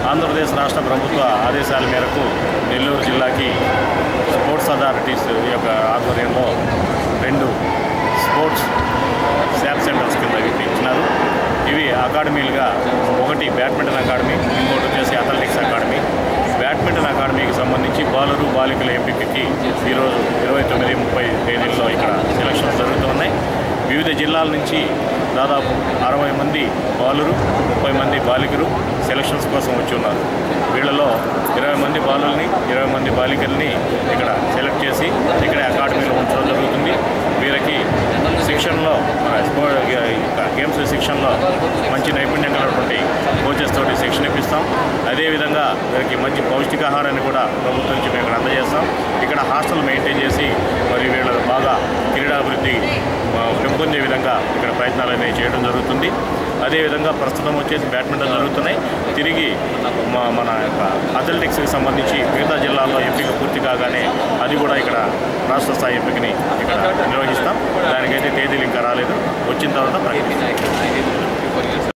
ఆంధ్రప్రదేశ్ రాష్ట్ర ప్రభుత్వ ఆదేశాల మేరకు నెల్లూరు జిల్లాకి స్పోర్ట్స్ అథారిటీస్ యొక్క ఆధ్వర్యంలో రెండు స్పోర్ట్స్ శాప్ సెంటర్స్ కింద వీటిని ఇచ్చినారు ఇవి అకాడమీలుగా ఒకటి బ్యాడ్మింటన్ అకాడమీ ఇంకోటి వచ్చేసి అథ్లెటిక్స్ అకాడమీ బ్యాడ్మింటన్ అకాడమీకి సంబంధించి బాలురు బాలికల ఎంపికకి ఈరోజు ఇరవై తొమ్మిది ముప్పై తేదీల్లో ఇక్కడ సెలక్షన్స్ జరుగుతున్నాయి వివిధ జిల్లాల నుంచి దాదాపు అరవై మంది బాలురు ముప్పై మంది బాలికలు సెలక్షన్స్ కోసం వచ్చి ఉన్నారు వీళ్ళలో ఇరవై మంది బాలుల్ని ఇరవై మంది బాలికల్ని ఇక్కడ సెలెక్ట్ చేసి ఇక్కడే అకాడమీలో ఉంచడం జరుగుతుంది వీరికి శిక్షణలో మన స్పో- ఇంకా గేమ్స్ శిక్షణలో మంచి నైపుణ్యం కలిగినటువంటి కోచెస్ తోటి శిక్షణ ఇప్పిస్తాం అదేవిధంగా వీరికి మంచి పౌష్టికాహారాన్ని కూడా ప్రభుత్వం నుంచి మేము ఇక్కడ అందజేస్తాం ఇక్కడ హాస్టల్ మెయింటైన్ చేసి మరి వీళ్ళకు బాగా క్రీడాభివృద్ధి ఆ, పెంపొందే విధంగా ఇక్కడ ప్రయత్నాలు అనేవి చేయడం జరుగుతుంది అదేవిధంగా ప్రస్తుతం వచ్చేసి బ్యాడ్మింటన్ జరుగుతున్నాయి తిరిగి మా మన యొక్క అథ్లెటిక్స్కి సంబంధించి మిగతా జిల్లాల్లో ఎంపిక పూర్తి కాగానే అది కూడా ఇక్కడ రాష్ట్ర స్థాయి ఎంపికని ఇక్కడ నిర్వహిస్తాం దానికైతే తేదీలు ఇంకా రాలేదు వచ్చిన తర్వాత ప్రకటిస్తాం